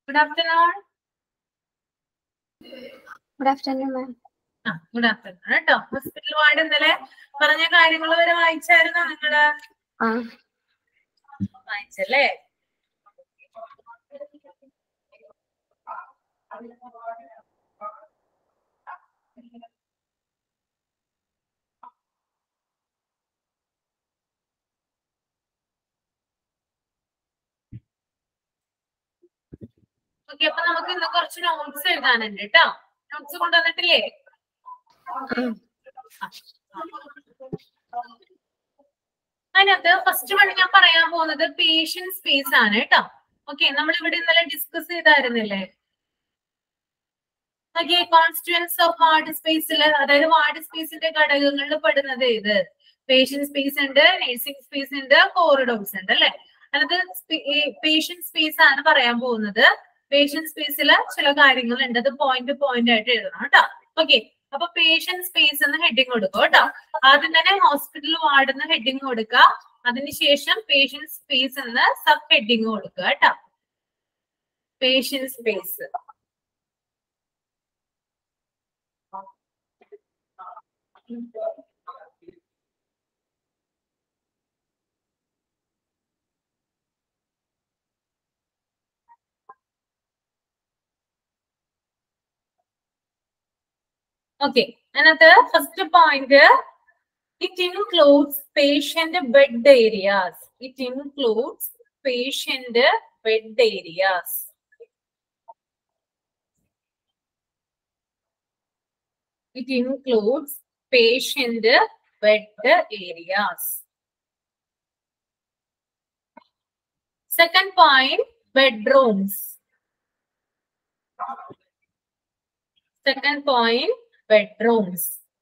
Good afternoon good afternoon ma'am ആ good afternoon കേട്ടോ hospital ward ഇന്നലെ പറഞ്ഞ കാര്യങ്ങൾ വരെ വായിച്ചായിരുന്നോ നിങ്ങള് ആ വായിച്ചല്ലേ ഓക്കെ അപ്പൊ നമുക്ക് ഇന്ന് കുറച്ച് നോട്ട്സ് എഴുതാനുണ്ട് കേട്ടോ നോട്ട്സ് കൊണ്ടുവന്നിട്ടില്ലേ അതിനകത്ത് ഫസ്റ്റ് വൺ ഞാൻ പറയാൻ പോകുന്നത് പേഷ്യൻ സ്പേസ് ആണ് കേട്ടോ ഓക്കെ നമ്മൾ ഇവിടെ ഇന്നലെ ഡിസ്കസ് ചെയ്തായിരുന്നില്ലേ ഓക്കെ കോൺസ്റ്റുവൻസ് ഓഫ് വാർഡ് സ്പേസിൽ അതായത് വാർഡ് സ്പേസിന്റെ ഘടകങ്ങളിൽ പെടുന്നത് ഏത് പേഷ്യൻ സ്പേസ് ഉണ്ട് നഴ്സിംഗ് സ്പേസ് ഉണ്ട് കോറിഡോർസ് ഉണ്ട് അല്ലെ അതിനകത്ത് പേഷ്യൻ സ്പേസ് ആണ് പറയാൻ പോകുന്നത് പേഷ്യൻ സ്പേസിൽ ചില കാര്യങ്ങളുണ്ട് അത് പോയിന്റ് പോയിന്റ് ആയിട്ട് എഴുതണം കേട്ടോ ഓക്കെ അപ്പൊ പേഷ്യൻ സ്പേസ് എന്ന് ഹെഡിങ് കൊടുക്കുക കേട്ടോ ആദ്യം തന്നെ ഹോസ്പിറ്റൽ വാർഡ് എന്ന് ഹെഡിങ് കൊടുക്കുക അതിനുശേഷം പേഷ്യൻ സ്പേസ് എന്ന് സബ് ഹെഡിങ് കൊടുക്കുക കേട്ടോ പേഷ്യൻ സ്പേസ് ഓക്കെ അതിനകത്ത് first point it includes patient bed areas it includes patient bed areas it includes patient bed areas. Second point, bedrooms. Second point, bedrooms.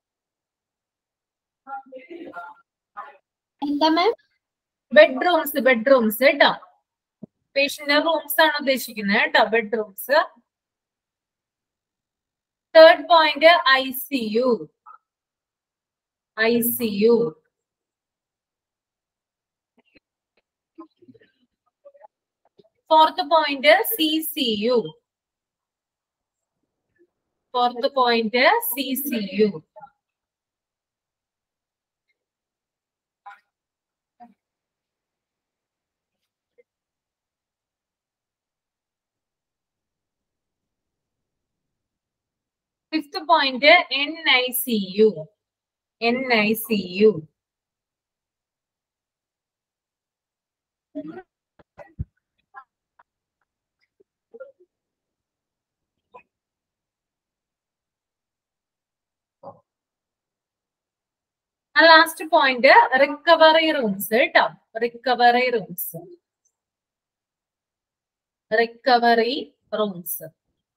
എന്താ ma'am bedrooms bedrooms കേട്ടോ patient rooms ആണ് ഉദ്ദേശിക്കുന്നത് കേട്ടോ bedrooms third point I C U I C U fourth point C C U fourth point C C U fifth point N I C U N I C U last point recovery rooms കേട്ടോ recovery rooms recovery rooms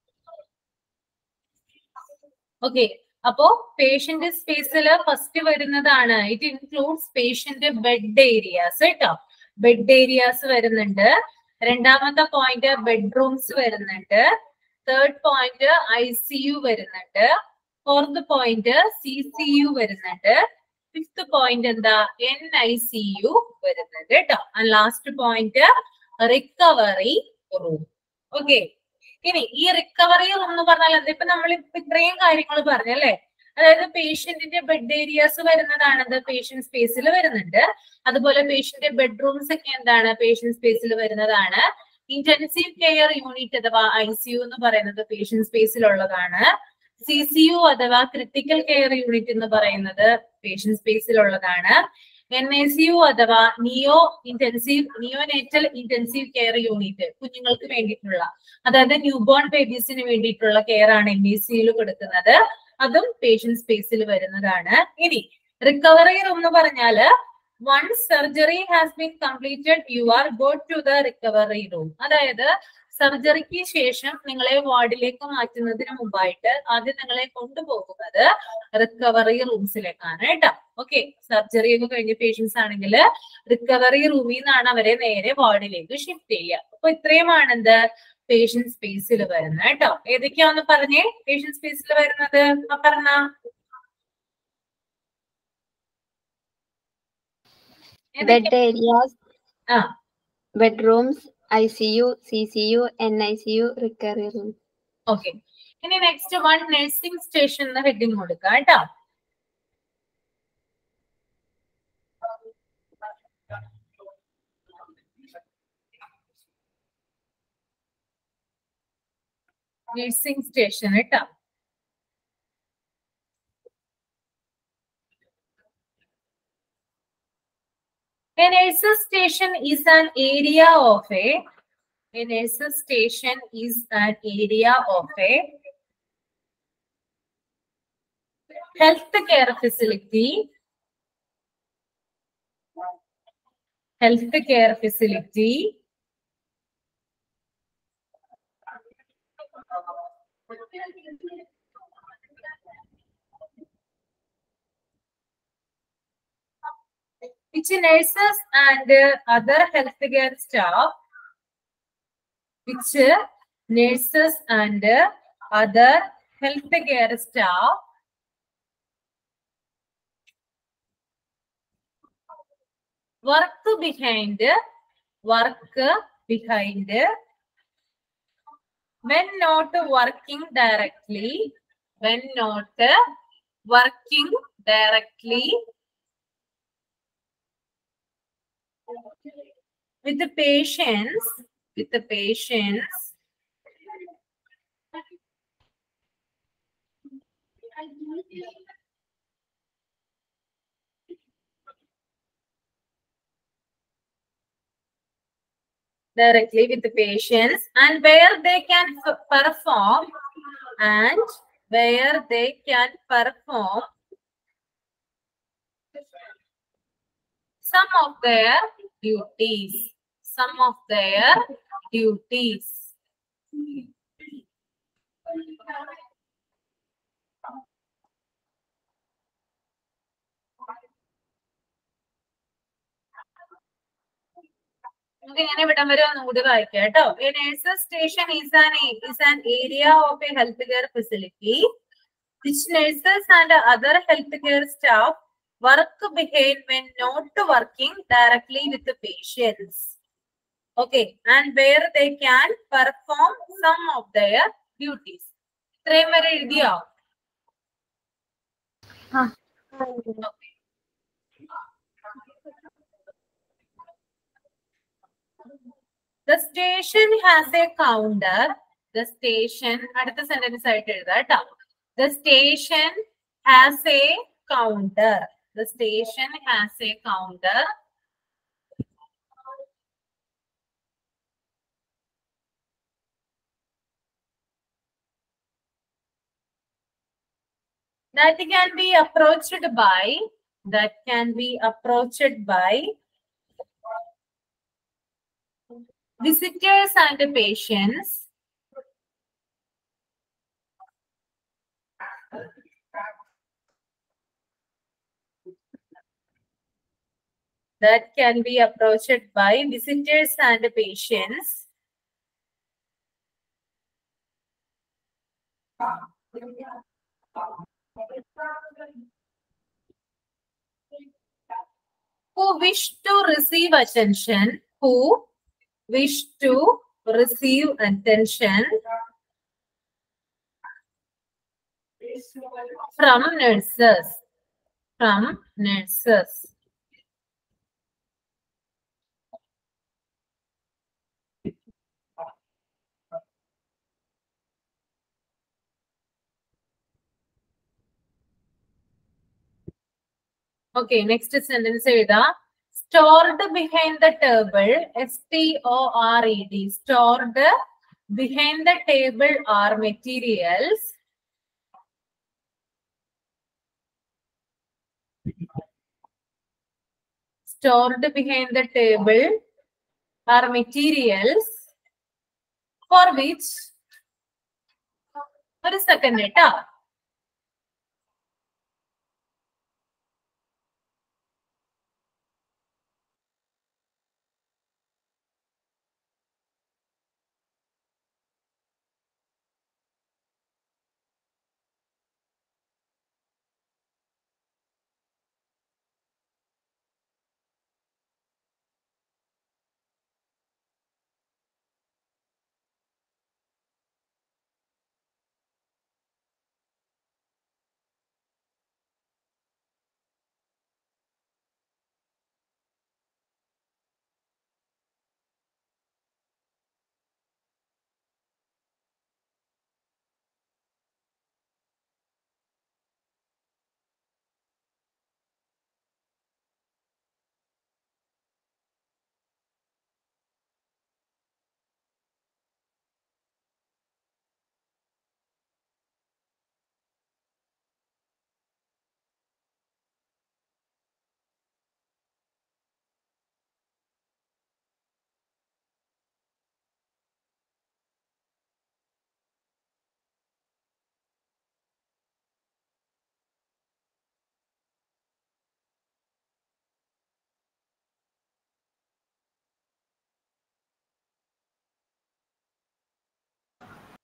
okay അപ്പോ patient സ്പേസിൽ first വരുന്നതാണ് it includes patient bed areas കേട്ടോ bed areas വരുന്നുണ്ട് രണ്ടാമത്തെ point bedrooms വരുന്നുണ്ട് third point I C U വരുന്നുണ്ട് fourth point C C U വരുന്നുണ്ട് ഫിഫ്ത് പോയിന്റ് എന്താ എൻ ഐ സി യു വരുന്നുണ്ട് കേട്ടോ last point recovery room okay ഇനി ഈ റിക്കവറി റൂം എന്ന് പറഞ്ഞാൽ എന്താ ഇപ്പൊ നമ്മൾ ഇത്രയും കാര്യങ്ങൾ പറഞ്ഞല്ലേ അതായത് പേഷ്യന്റിന്റെ ബെഡ് ഏരിയാസ് വരുന്നതാണത് പേഷ്യന്റ് സ്പേസിൽ വരുന്നുണ്ട് അതുപോലെ പേഷ്യന്റ് ബെഡ്റൂംസ് ഒക്കെ എന്താണ് പേഷ്യന്റ് സ്പേസിൽ വരുന്നതാണ് ഇന്റൻസീവ് കെയർ യൂണിറ്റ് അഥവാ ഐ സി യു എന്ന് പറയുന്നത് പേഷ്യന്റ് സ്പേസിലുള്ളതാണ് സി സി യു അഥവാ ക്രിട്ടിക്കൽ കെയർ യൂണിറ്റ് എന്ന് പറയുന്നത് പേഷ്യന്റ് സ്പേസിലുള്ളതാണ് എൻ ഐ സി യു അഥവാ neo intensive neonatal intensive care unit കുഞ്ഞുങ്ങൾക്ക് വേണ്ടിയിട്ടുള്ള അതായത് ന്യൂബോൺ ബേബീസിന് വേണ്ടിയിട്ടുള്ള കെയർ ആണ് എൻ ഐ സിയിൽ കൊടുക്കുന്നത് അതും പേഷ്യന്റ് സ്പേസിൽ വരുന്നതാണ് ഇനി റിക്കവറി റൂം എന്ന് പറഞ്ഞാല് once surgery has been completed you are go to the recovery room അതായത് സർജറിക്ക് ശേഷം നിങ്ങളെ വാർഡിലേക്ക് മാറ്റുന്നതിന് മുമ്പായിട്ട് ആദ്യം നിങ്ങളെ കൊണ്ടുപോകുന്നത് റിക്കവറി റൂംസിലേക്കാണ് കേട്ടോ ഓക്കെ സർജറി ഒക്കെ കഴിഞ്ഞ പേഷ്യൻസ് ആണെങ്കിൽ റിക്കവറി റൂമിൽ നിന്നാണ് അവരെ നേരെ വാർഡിലേക്ക് ഷിഫ്റ്റ് ചെയ്യുക അപ്പൊ ഇത്രയുമാണ് എന്ത് പേഷ്യന്റ് സ്പേസിൽ വരുന്നത് കേട്ടോ ഏതൊക്കെയാന്ന് പറഞ്ഞേ പേഷ്യന്റ് സ്പേസിൽ വരുന്നത് ആ പറഞ്ഞ ബെഡ് ഏരിയാസ് ആ bedrooms I C U C C U N I C U recovery room okay ഇനി നെക്സ്റ്റ് വൺ നഴ്സിംഗ് സ്റ്റേഷൻ എന്ന ഹെഡിങ് കൊടുക്കാം കേട്ടോ നഴ്സിംഗ് സ്റ്റേഷൻ കേട്ടോ A nurses station is an area of a a nurses station is an area of a health care facility health care facility which nurses and uh, other healthcare staff which uh, nurses and uh, other healthcare staff work behind work behind when not working directly when not working directly with the patients with the patients directly with the patients and where they can f- perform and where they can perform some of their duties some of their duties നമുക്ക് ഇങ്ങനെ വിടം വരെ ഒന്നുകൂടി വായിക്കാം കേട്ടോ a nurses station is an is an area of a health care facility which nurses and other healthcare staff work behind when not working directly with the patients. Okay, and where they can perform some of their duties. ഇത്രയും വരെ എഴുതിയോ Okay. The station has a counter. The station അടുത്ത sentence ആയിട്ട് എഴുതാം കേട്ടോ The station has a counter. The station has a counter. That can be approached by, that can be approached by visitors and patients that can be approached by visitors and patients. Who wish to receive attention, who wish to receive attention from nurses, from nurses. Okay, next sentence എഴുതാം stored behind the table S T O R E D stored behind the table are materials stored behind the table are materials for which ഒരു second കേട്ടോ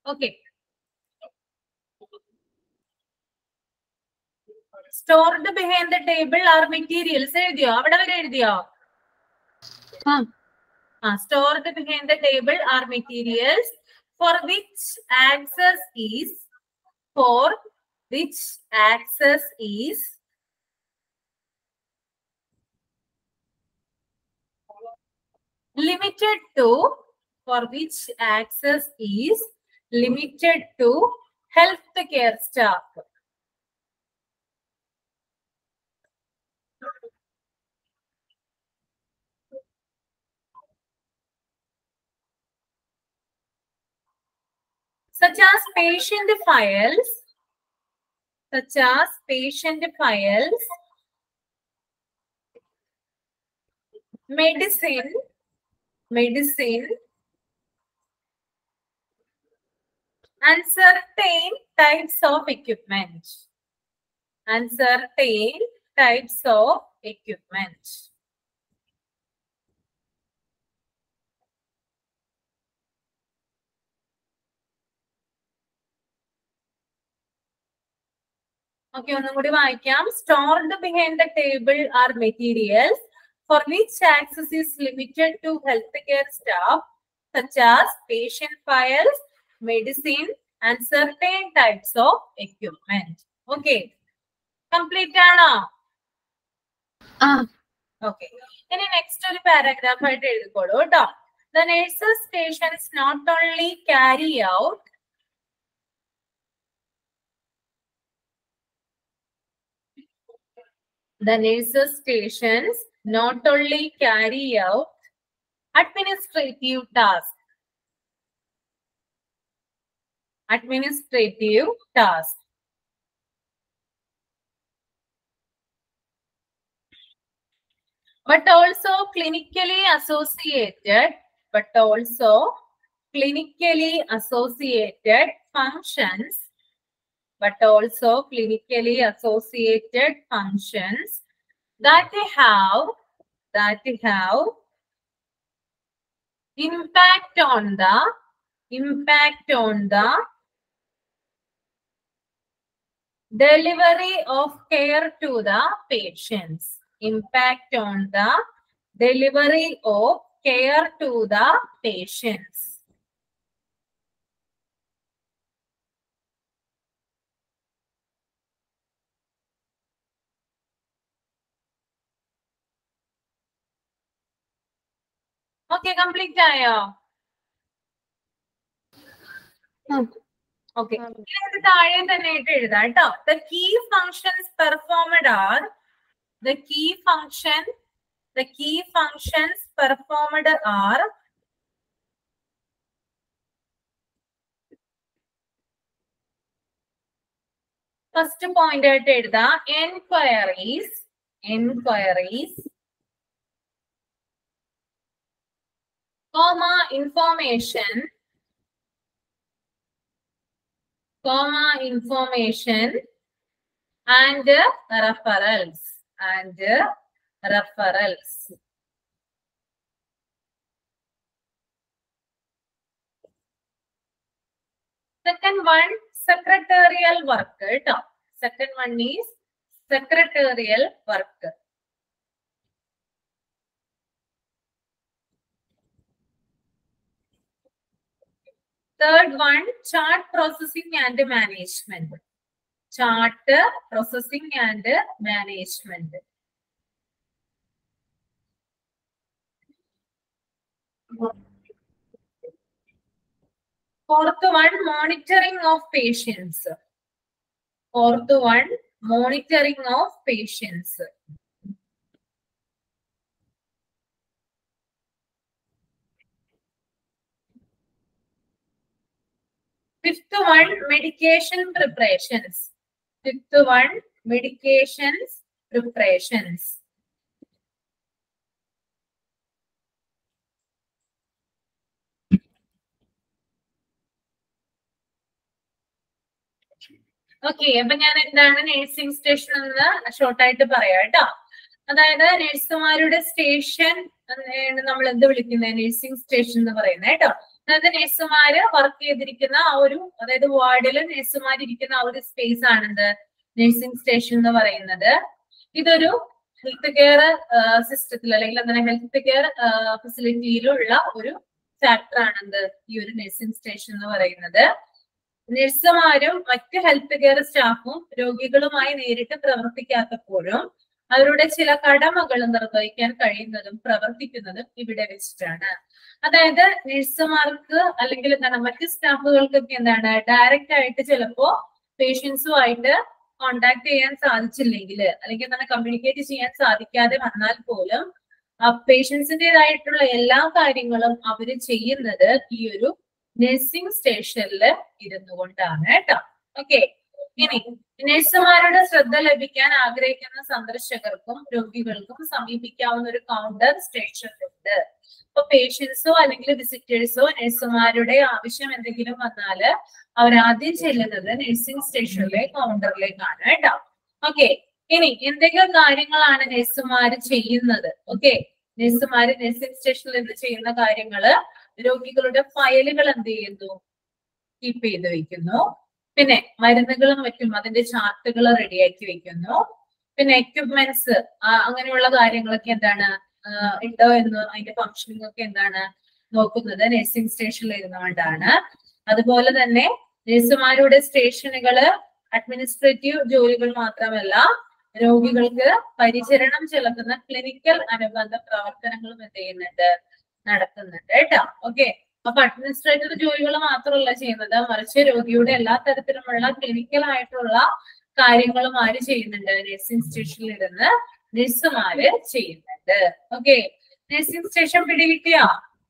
okay stored behind the table are materials എഴുതിയോ അവിടെ വരെ എഴുതിയോ ആ ആ stored behind the table are materials for which access is for which access is limited to for which access is limited to healthcare staff such as patient files such as patient files medicine medicine and certain types of equipment and certain types of equipment okay ഒന്നും കൂടി വായിക്കാം stored behind the table are materials for which access is limited to healthcare staff, such as patient files, medicine, and certain types of equipment. Okay. Complete ആണോ ആ okay ഇനി next ഒരു paragraph ആയിട്ട് എഴുതിക്കോളൂ കേട്ടോ the nurses stations not only carry out the nurses stations not only carry out administrative tasks, administrative tasks, but also clinically associated, but also clinically associated functions but also clinically associated functions that have that have impact on the impact on the delivery of care to the patients impact on the delivery of care to the patients okay complete ആയോ ആ. Okay ഇത് താഴെ തന്നെ ആയിട്ട് എഴുതാം കേട്ടോ the key functions performed are the key function the key functions performed are first point ആയിട്ട് എഴുതാം enquiries enquiries comma information comma information and uh, referrals and uh, referrals second one secretarial work ട്ടോ second one is secretarial work Third one, chart processing and management. Chart processing and management. Fourth one, monitoring of patients. Fourth one, monitoring of patients. Fifth one, medication preparations. Fifth one, medications preparations. Okay അപ്പൊ ഞാൻ എന്താണ് nursing station എന്ന് ഷോർട്ടായിട്ട് പറയാം കേട്ടോ അതായത് നഴ്സുമാരുടെ station നമ്മൾ എന്ത് വിളിക്കുന്നത് നഴ്സിംഗ് സ്റ്റേഷൻ എന്ന് പറയുന്നത് കേട്ടോ അതായത് നഴ്സുമാര് വർക്ക് ചെയ്തിരിക്കുന്ന ആ ഒരു അതായത് വാർഡിൽ നഴ്സുമാർ ഇരിക്കുന്ന ആ ഒരു സ്പേസ് ആണെന്ത് നഴ്സിംഗ് സ്റ്റേഷൻ എന്ന് പറയുന്നത് ഇതൊരു ഹെൽത്ത് കെയർ സിസ്റ്റത്തിൽ അല്ലെങ്കിൽ എന്താണ് ഹെൽത്ത് കെയർ ഫെസിലിറ്റിയിലുള്ള ഒരു ചാപ്റ്റർ ആണെന്ത് ഈ ഒരു നഴ്സിംഗ് സ്റ്റേഷൻ എന്ന് പറയുന്നത് നഴ്സുമാരും മറ്റ് ഹെൽത്ത് കെയർ സ്റ്റാഫും രോഗികളുമായി നേരിട്ട് പ്രവർത്തിക്കാത്തപ്പോഴും അവരുടെ ചില കടമകൾ നിർവഹിക്കാൻ കഴിയുന്നതും പ്രവർത്തിക്കുന്നതും ഇവിടെ വെച്ചിട്ടാണ് അതായത് നഴ്സുമാർക്ക് അല്ലെങ്കിൽ എന്താണ് മറ്റ് സ്റ്റാഫുകൾക്കൊക്കെ എന്താണ് ഡയറക്റ്റ് ആയിട്ട് ചിലപ്പോ പേഷ്യൻസുമായിട്ട് കോണ്ടാക്ട് ചെയ്യാൻ സാധിച്ചില്ലെങ്കിൽ അല്ലെങ്കിൽ എന്താണ് കമ്മ്യൂണിക്കേറ്റ് ചെയ്യാൻ സാധിക്കാതെ വന്നാൽ പോലും പേഷ്യൻസിൻ്റെതായിട്ടുള്ള എല്ലാ കാര്യങ്ങളും അവര് ചെയ്യുന്നത് ഈ ഒരു നഴ്സിംഗ് സ്റ്റേഷനിൽ ഇരുന്നു കൊണ്ടാണ് കേട്ടോ ഓക്കെ ഇനി നഴ്സുമാരുടെ ശ്രദ്ധ ലഭിക്കാൻ ആഗ്രഹിക്കുന്ന സന്ദർശകർക്കും രോഗികൾക്കും സമീപിക്കാവുന്ന ഒരു കൗണ്ടർ സ്റ്റേഷനിലുണ്ട് ഇപ്പൊ പേഷ്യൻസോ അല്ലെങ്കിൽ വിസിറ്റേഴ്സോ നഴ്സുമാരുടെ ആവശ്യം എന്തെങ്കിലും വന്നാല് അവർ ആദ്യം ചെല്ലുന്നത് നഴ്സിംഗ് സ്റ്റേഷനിലെ കൗണ്ടറിലേക്കാണ് കേട്ടോ ഓക്കെ ഇനി എന്തെങ്കിലും കാര്യങ്ങളാണ് നഴ്സുമാര് ചെയ്യുന്നത് ഓക്കെ നഴ്സുമാര് നഴ്സിംഗ് സ്റ്റേഷനിൽ എന്ത് ചെയ്യുന്ന കാര്യങ്ങള് രോഗികളുടെ ഫയലുകൾ എന്ത് ചെയ്യുന്നു കീപ്പ് ചെയ്ത് വെക്കുന്നു പിന്നെ മരുന്നുകളും മറ്റും അതിന്റെ ചാർട്ടുകൾ റെഡിയാക്കി വെക്കുന്നു പിന്നെ എക്യുപ്മെന്റ്സ് അങ്ങനെയുള്ള കാര്യങ്ങളൊക്കെ എന്താണ് ഉണ്ടോ എന്ന് അതിന്റെ ഫംഗ്ഷനിങ് ഒക്കെ എന്താണ് നോക്കുന്നത് നഴ്സിംഗ് സ്റ്റേഷനിൽ ഇരുന്നുകൊണ്ടാണ് അതുപോലെ തന്നെ നഴ്സുമാരുടെ സ്റ്റേഷനുകള് അഡ്മിനിസ്ട്രേറ്റീവ് ജോലികൾ മാത്രമല്ല രോഗികൾക്ക് പരിചരണം ചെലുത്തുന്ന ക്ലിനിക്കൽ അനുബന്ധ പ്രവർത്തനങ്ങളും എന്ത് ചെയ്യുന്നുണ്ട് നടത്തുന്നുണ്ട് കേട്ടോ ഓക്കെ അപ്പൊ അഡ്മിനിസ്ട്രേറ്റീവ് ജോലികൾ മാത്രമല്ല ചെയ്യുന്നത് മറിച്ച് രോഗിയുടെ എല്ലാ തരത്തിലുമുള്ള ക്ലിനിക്കൽ ആയിട്ടുള്ള കാര്യങ്ങളും ആര് ചെയ്യുന്നുണ്ട് നഴ്സിംഗ് സ്റ്റേഷനിൽ ഇരുന്ന് നഴ്സുമാര് ചെയ്യുന്നുണ്ട് ഓക്കെ നഴ്സിംഗ് സ്റ്റേഷൻ പിടികിട്ടിയോ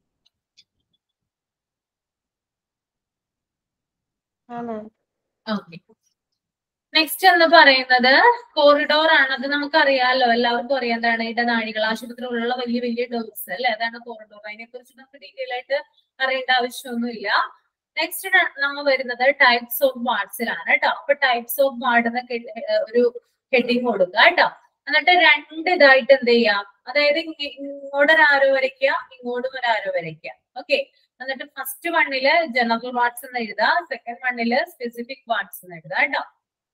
ഓക്കെ നെക്സ്റ്റ് എന്ന് പറയുന്നത് കോറിഡോർ ആണ് അത് നമുക്കറിയാലോ എല്ലാവർക്കും അറിയാം എന്താണ് ഇടനാഴികൾ ആശുപത്രികളിലുള്ള വലിയ വലിയ ഡോർസ് അല്ലെ അതാണ് കോറിഡോർ അതിനെ കുറിച്ച് നമുക്ക് ഡീറ്റെയിൽ ആയിട്ട് അറിയേണ്ട ആവശ്യമൊന്നുമില്ല നെക്സ്റ്റ് നമ്മൾ വരുന്നത് ടൈപ്സ് ഓഫ് വാർഡ്സിലാണ് കേട്ടോ അപ്പൊ ടൈപ്സ് ഓഫ് വാർഡ് എന്ന ഒരു ഹെഡിങ് കൊടുക്കുക കേട്ടോ എന്നിട്ട് രണ്ട് ഇതായിട്ട് എന്ത് ചെയ്യാം അതായത് ഇങ്ങോട്ട് ഒരു ആരോ വരയ്ക്കുക ഇങ്ങോട്ടും ഒരു ആരോ വരയ്ക്കുക ഓക്കെ എന്നിട്ട് ഫസ്റ്റ് വണ്ണില് ജനറൽ വാർഡ്സ് എന്ന് എഴുതുക സെക്കൻഡ് വണ്ണില് സ്പെസിഫിക് വാർഡ്സ് എന്ന് എഴുതുക കേട്ടോ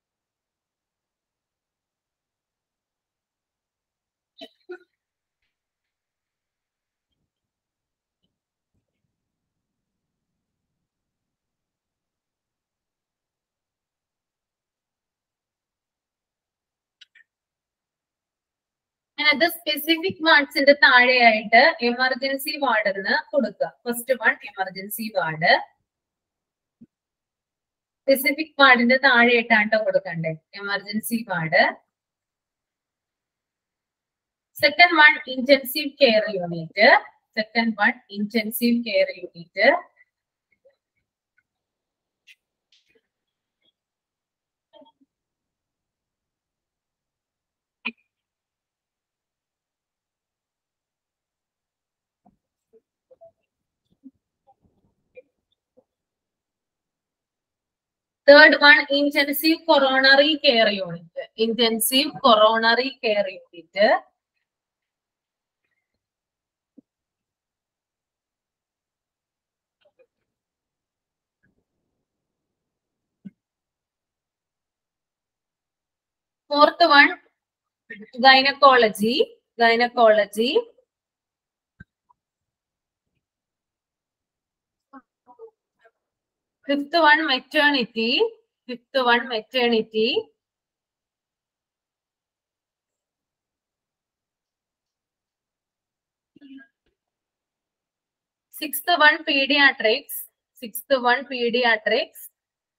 അത് സ്പെസിഫിക് വാർഡ്സിന്റെ താഴെയായിട്ട് എമർജൻസി വാർഡ് എന്ന് കൊടുക്കുക first one emergency ward specific വാർഡിന്റെ താഴെയായിട്ടാണ് കൊടുക്കണ്ടേ emergency ward second one intensive care unit second one intensive care unit Third one, intensive coronary care unit. Intensive coronary care unit. Fourth one, gynecology. Gynecology. Fifth one, maternity. Fifth one, maternity. Sixth one, pediatrics. Sixth one, pediatrics.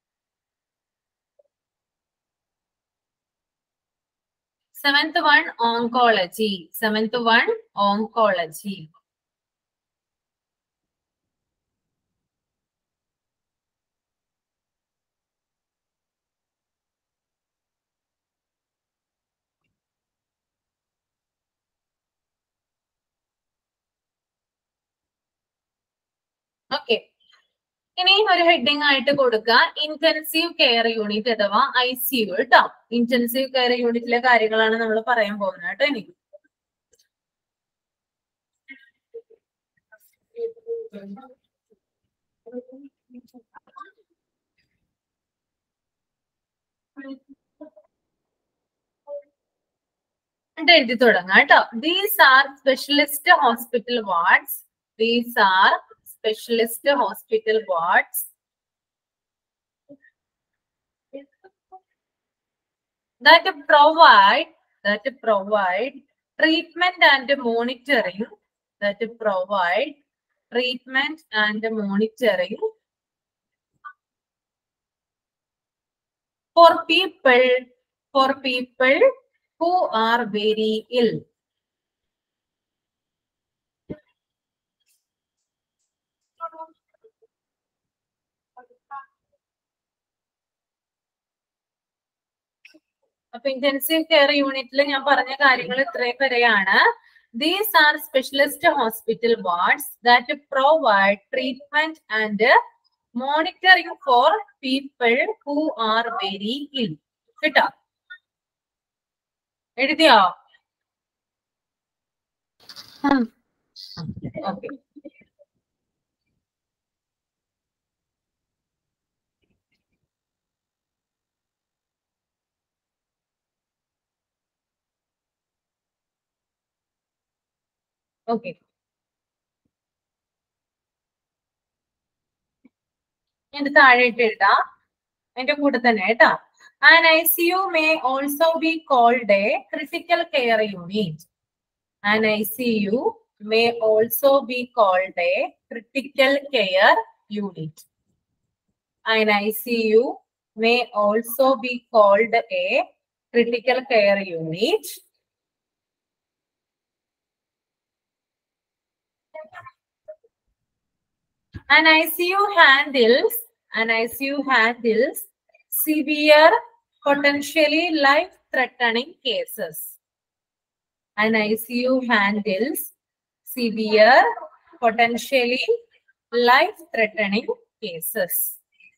Seventh one, oncology. Seventh one, oncology. Okay ഇനി ഒരു heading ആയിട്ട് കൊടുക്കുക intensive care unit അഥവാ I C U കേട്ടോ intensive care യൂണിറ്റിലെ കാര്യങ്ങളാണ് നമ്മൾ പറയാൻ പോകുന്നത് കേട്ടോ ഇനി എന്നിട്ട് എഴുതി തുടങ്ങാം കേട്ടോ these are specialist hospital wards these are specialist hospital wards that provide that provide treatment and monitoring that provide treatment and monitoring for people for people who are very ill അപ്പൊ ഇന്റൻസീവ് കെയർ യൂണിറ്റിൽ ഞാൻ പറഞ്ഞ കാര്യങ്ങൾ ഇത്രയും വരെയാണ് these are specialist hospital wards that provide treatment and monitoring for people who are very ill കേട്ടോ എഴുതിയോ ആ ഓക്കെ ഓക്കെ ഇത് താഴെയിട്ട് എഴുതാം അതിന്റെ കൂടെ തന്നെ കേട്ടോ an I C U may also be called a critical care unit an I C U may also be called a critical care unit an I C U may also be called a critical care unit An ICU handles an ICU handles severe, potentially life-threatening cases. An ICU handles severe, potentially life-threatening cases.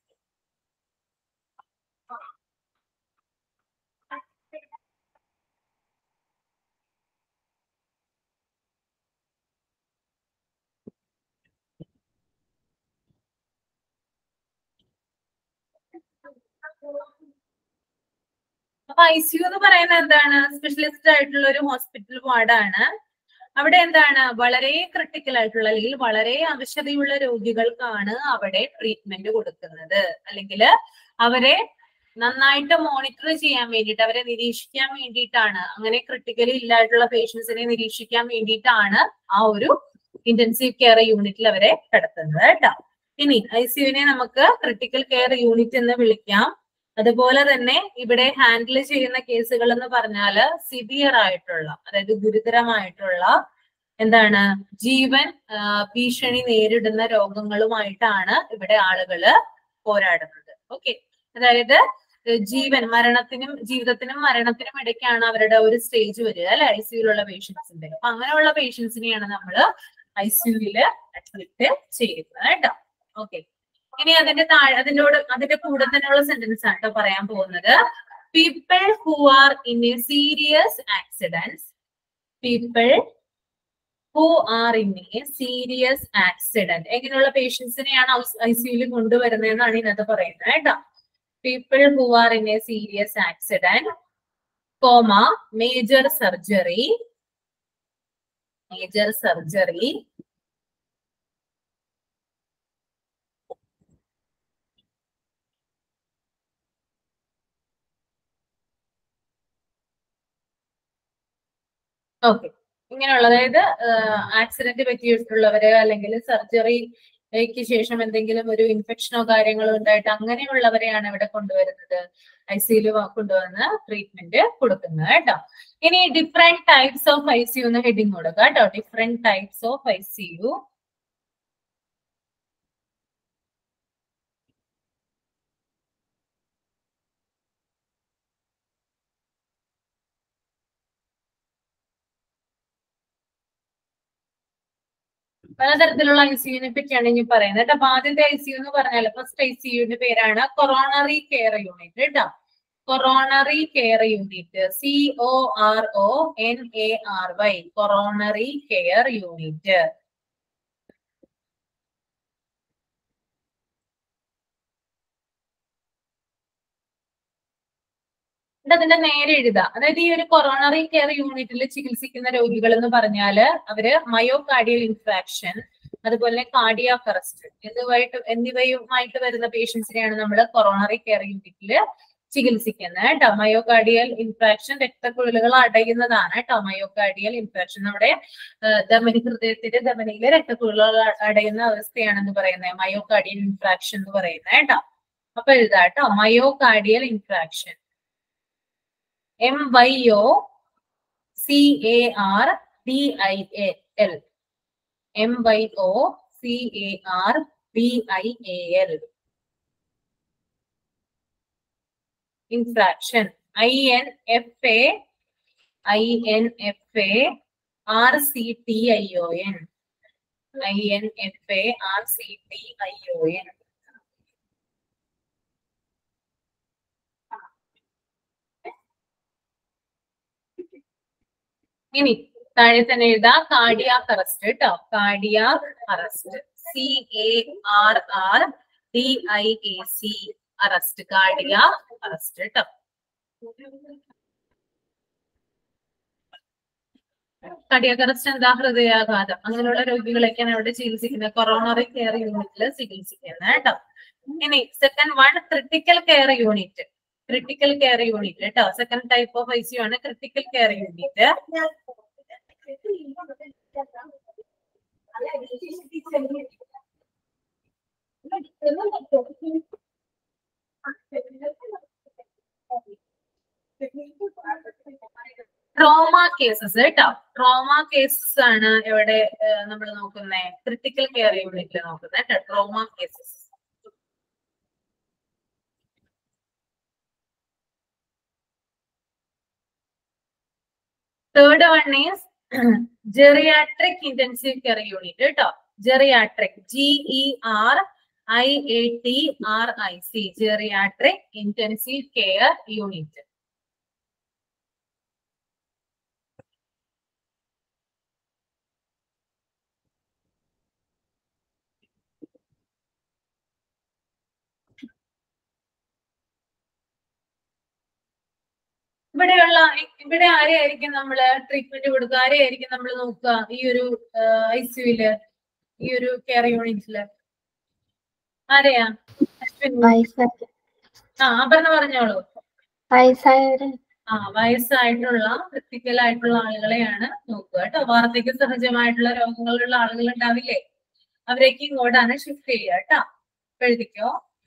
അപ്പൊ I C U എന്ന് പറയുന്നത് എന്താണ് specialist ആയിട്ടുള്ള ഒരു hospital വാർഡാണ് അവിടെ എന്താണ് വളരെ critical ആയിട്ടുള്ള അല്ലെങ്കിൽ വളരെ ആവശ്യതയുള്ള രോഗികൾക്കാണ് അവിടെ ട്രീറ്റ്മെന്റ് കൊടുക്കുന്നത് അല്ലെങ്കിൽ അവരെ നന്നായിട്ട് മോണിറ്റർ ചെയ്യാൻ വേണ്ടിയിട്ട് അവരെ നിരീക്ഷിക്കാൻ വേണ്ടിയിട്ടാണ് അങ്ങനെ ക്രിട്ടിക്കലി ഇല്ലായിട്ടുള്ള പേഷ്യൻസിനെ നിരീക്ഷിക്കാൻ വേണ്ടിയിട്ടാണ് ആ ഒരു ഇന്റൻസീവ് കെയർ യൂണിറ്റിൽ അവരെ കിടത്തുന്നത് കേട്ടോ ഇനി ഐ സിയുവിനെ നമുക്ക് ക്രിട്ടിക്കൽ കെയർ യൂണിറ്റ് എന്ന് വിളിക്കാം അതുപോലെ തന്നെ ഇവിടെ ഹാൻഡിൽ ചെയ്യുന്ന കേസുകൾ എന്ന് പറഞ്ഞാല് സിവിയർ ആയിട്ടുള്ള അതായത് ഗുരുതരമായിട്ടുള്ള എന്താണ് ജീവൻ ആ, ഭീഷണി നേരിടുന്ന രോഗങ്ങളുമായിട്ടാണ് ഇവിടെ ആളുകള് പോരാടുന്നത് ഓക്കെ അതായത് ഏഹ് ജീവൻ മരണത്തിനും ജീവിതത്തിനും മരണത്തിനും ഇടയ്ക്കാണ് അവരുടെ ഒരു സ്റ്റേജ് വരിക അല്ലെ ഐ സിയുലുള്ള പേഷ്യൻസിന്റെ അപ്പൊ അങ്ങനെയുള്ള പേഷ്യൻസിനെയാണ് നമ്മൾ ഐ സിയുവില് അഡ്മിറ്റ് ചെയ്യുന്നത് കേട്ടോ ഓക്കെ ഇനി അതിന്റെ താഴെ അതിനോട് അതിന്റെ കൂടെ തന്നെയുള്ള സെന്റൻസ് ആണ് കേട്ടോ പറയാൻ പോകുന്നത് people who are in a serious accidents people who are in a serious accident എങ്ങനെയുള്ള പേഷ്യൻസിനെയാണ് ഐ സിയുയിൽ കൊണ്ടുവരുന്നതെന്നാണ് ഇതിനകത്ത് പറയുന്നത് കേട്ടോ people who are in a serious accident comma major surgery major surgery okay ഇങ്ങനെയുള്ള അതായത് ആക്സിഡന്റ് പറ്റിയിട്ടുള്ളവര് അല്ലെങ്കിൽ സർജറിക്ക് ശേഷം എന്തെങ്കിലും ഒരു ഇൻഫെക്ഷനോ കാര്യങ്ങളോ ഉണ്ടായിട്ട് അങ്ങനെയുള്ളവരെയാണ് ഇവിടെ കൊണ്ടുവരുന്നത് ഐ സിയിൽ കൊണ്ടുവന്ന് ട്രീറ്റ്മെന്റ് കൊടുക്കുന്നത് കേട്ടോ ഇനി different types of I C U എന്ന് ഹെഡിങ് കൊടുക്കുക കേട്ടോ different types of I C U പലതരത്തിലുള്ള ഐ സിയുവിനെ പറ്റിയാണ് ഇനി പറയുന്നത് കേട്ടോ അപ്പൊ ആദ്യത്തെ ഐ സിയു എന്ന് പറഞ്ഞാൽ ഫസ്റ്റ് ഐ സിയുവിന്റെ പേരാണ് കൊറോണറി കെയർ യൂണിറ്റ് കേട്ടോ coronary care unit C O R O N A R Y coronary care unit ഇത് അതിന്റെ നേരെ എഴുതാം അതായത് ഈ ഒരു കൊറോണറി കെയർ യൂണിറ്റിൽ ചികിത്സിക്കുന്ന രോഗികൾ എന്ന് പറഞ്ഞാല് അവര് മയോകാർഡിയൽ ഇൻഫ്രാക്ഷൻ അതുപോലെ കാർഡിയാക് അറസ്റ്റ് എന്നിവയായിട്ട് എന്നിവയുമായിട്ട് വരുന്ന പേഷ്യൻസിനെയാണ് നമ്മൾ കൊറോണറി കെയർ യൂണിറ്റിൽ ചികിത്സിക്കുന്നത് കേട്ടോ മയോകാർഡിയൽ ഇൻഫ്രാക്ഷൻ രക്തക്കുഴലുകൾ അടയുന്നതാണ് കേട്ടോ മയോകാർഡിയൽ ഇൻഫ്രാക്ഷൻ നമ്മുടെ ഏഹ്, ധമനി ഹൃദയത്തിന്റെ ധമനിയിലെ രക്തക്കുഴലുകൾ അ- അടയുന്ന അവസ്ഥയാണെന്ന് പറയുന്നത് മയോകാർഡിയൽ ഇൻഫ്രാക്ഷൻ എന്ന് പറയുന്നത് കേട്ടോ അപ്പൊ എഴുതാം കേട്ടോ myocardial infarction M Y O C A R D I A L M Y O C A R D I A L infarction I N F A I N F A R C T I O N I N F A R C T I O N ഇനി താഴെ തന്നെ എഴുതാം cardiac arrest കേട്ടോ cardiac arrest C A R R D I A C arrest cardiac arrest കേട്ടോ cardiac arrest എന്താ ഹൃദയാഘാതം അങ്ങനെയുള്ള രോഗികളൊക്കെയാണ് അവിടെ ചികിത്സിക്കുന്നത് കൊറോണറി കെയർ യൂണിറ്റിൽ ചികിത്സിക്കുന്നത് കേട്ടോ ഇനി second one critical care unit critical care unit കേട്ടോ second type of I C ആണ് critical care unit trauma cases കേട്ടോ ട്രോമ കേസസ് ആണ് ഇവിടെ നമ്മൾ നോക്കുന്നത് ക്രിട്ടിക്കൽ കെയർ യൂണിറ്റിൽ നോക്കുന്നത് കേട്ടോ trauma cases third one is geriatric intensive care unit കേട്ടോ geriatric G E R I A T R I C geriatric intensive care unit ഇവിടെയുള്ള ഇവിടെ ആരെയായിരിക്കും നമ്മൾ ട്രീറ്റ്മെന്റ് കൊടുക്കുക ആരെയായിരിക്കും നമ്മൾ നോക്കുക ഈ ഒരു ഐ സിയുല് ഈ ഒരു കെയർ യൂണിറ്റില് ആരെയാ അശ്വിൻ വയസ്സായ ആ അപർണ പറഞ്ഞോളൂ വയസ്സായവര് ആ വയസ്സായിട്ടുള്ള ക്രിട്ടിക്കൽ ആയിട്ടുള്ള ആളുകളെയാണ് നോക്കുക കേട്ടോ വാർദ്ധക്യ സഹജമായിട്ടുള്ള രോഗങ്ങളുള്ള ആളുകൾ ഉണ്ടാവില്ലേ അവരേക്ക് ഇങ്ങോട്ടാണ് ഷിഫ്റ്റ് ചെയ്യുക കേട്ടോ ഇപ്പൊ എഴുതിക്കോ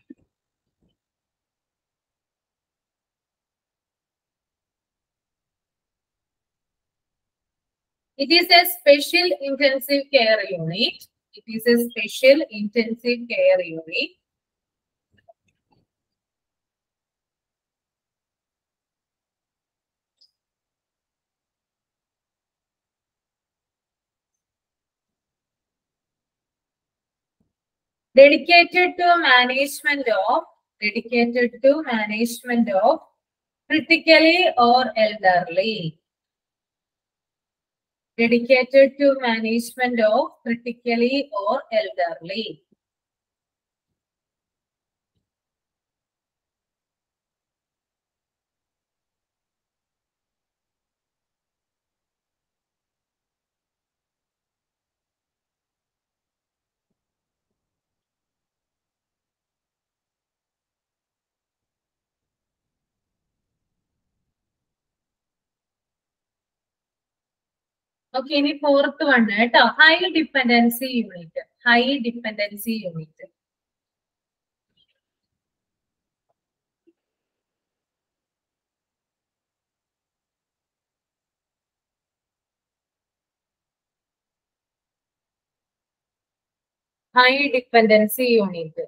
It is a special intensive care unit. It is a special intensive care unit. Dedicated to management of dedicated to management of critically or elderly. dedicated to management of critically or elderly. Okay ഇനി fourth one കേട്ടോ high dependency unit high dependency unit high dependency unit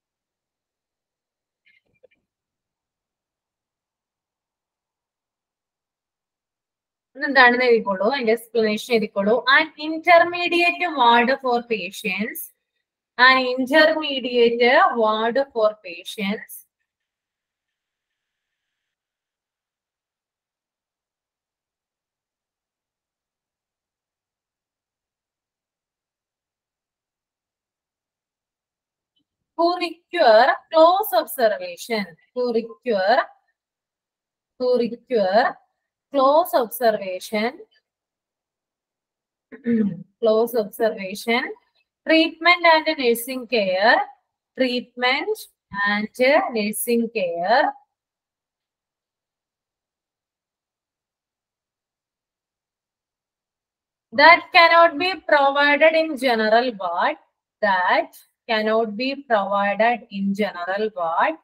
എന്താണെന്ന് എഴുതിക്കോളൂ അതിന്റെ explanation എഴുതിക്കോളൂ an intermediate ward for patients an intermediate ward for patients who require close observation, who require who require close observation, close observation, treatment and nursing care, treatment and nursing care, that cannot be provided in general ward, that cannot be provided in general ward,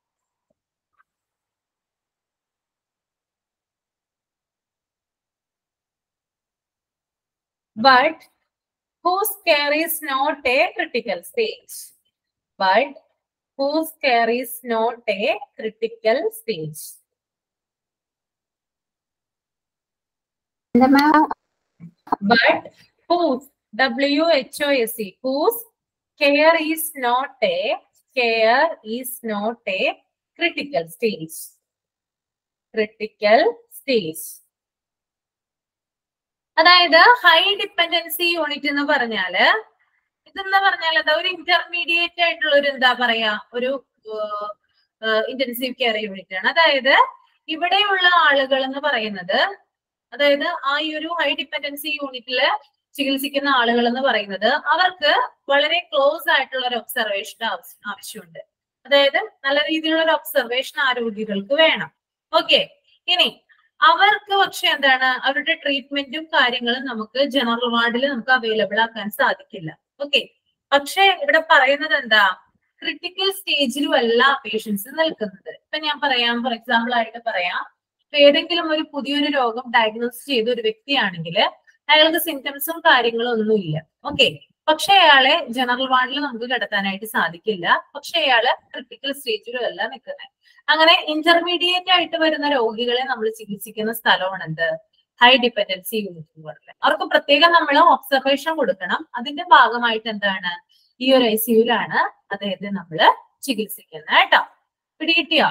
but whose care is not a critical stage. But whose care is not a critical stage. എന്താ ma'am But whose W H O S E whose care is not a care is not a critical stage. Critical stage. അതായത് high dependency unit എന്ന് പറഞ്ഞാല് ഇതെന്ന് പറഞ്ഞാൽ എന്താ ഒരു intermediate ആയിട്ടുള്ള ഒരു എന്താ പറയാ ഒരു ഇന്റൻസീവ് കെയർ യൂണിറ്റ് ആണ് അതായത് ഇവിടെയുള്ള ആളുകൾ എന്ന് പറയുന്നത് അതായത് ആ ഈ ഒരു ഹൈ ഡിപ്പെൻഡൻസി യൂണിറ്റില് ചികിത്സിക്കുന്ന ആളുകൾ എന്ന് പറയുന്നത് അവർക്ക് വളരെ ക്ലോസ് ആയിട്ടുള്ള ഒരു ഒബ്സർവേഷൻ ആവശ്യമുണ്ട് അതായത് നല്ല രീതിയിലുള്ള ഒരു ഒബ്സർവേഷൻ ആ രോഗികൾക്ക് വേണം ഓക്കെ ഇനി അവർക്ക് പക്ഷെ എന്താണ് അവരുടെ ട്രീറ്റ്മെന്റും കാര്യങ്ങളും നമുക്ക് ജനറൽ വാർഡിൽ നമുക്ക് അവൈലബിൾ ആക്കാൻ സാധിക്കില്ല ഓക്കെ പക്ഷെ ഇവിടെ പറയുന്നത് എന്താ ക്രിട്ടിക്കൽ സ്റ്റേജിലും അല്ല പേഷ്യൻസ് നിൽക്കുന്നത് ഇപ്പൊ ഞാൻ പറയാം ഫോർ എക്സാമ്പിൾ ആയിട്ട് പറയാം ഇപ്പൊ ഏതെങ്കിലും ഒരു പുതിയൊരു രോഗം ഡയഗ്നോസ് ചെയ്ത ഒരു വ്യക്തിയാണെങ്കിൽ അയാൾക്ക് സിംറ്റംസും കാര്യങ്ങളും ഒന്നുമില്ല ഓക്കെ പക്ഷെ അയാളെ ജനറൽ വാർഡിൽ നമുക്ക് കിടത്താനായിട്ട് സാധിക്കില്ല പക്ഷെ അയാള് ക്രിട്ടിക്കൽ സ്റ്റേജിലും അല്ല നിൽക്കുന്നത് അങ്ങനെ ഇന്റർമീഡിയറ്റ് ആയിട്ട് വരുന്ന രോഗികളെ നമ്മൾ ചികിത്സിക്കുന്ന സ്ഥലമാണ് എന്ത് ഹൈ ഡിപ്പെൻഡൻസി യൂണിറ്റുകളിൽ അവർക്ക് പ്രത്യേകം നമ്മൾ ഒബ്സർവേഷൻ കൊടുക്കണം അതിന്റെ ഭാഗമായിട്ട് എന്താണ് ഈ ഒരു ഐ സിയുലാണ് അദ്ദേഹത്തെ നമ്മൾ ചികിത്സിക്കുന്നത് കേട്ടോ പിടികിട്ടിയോ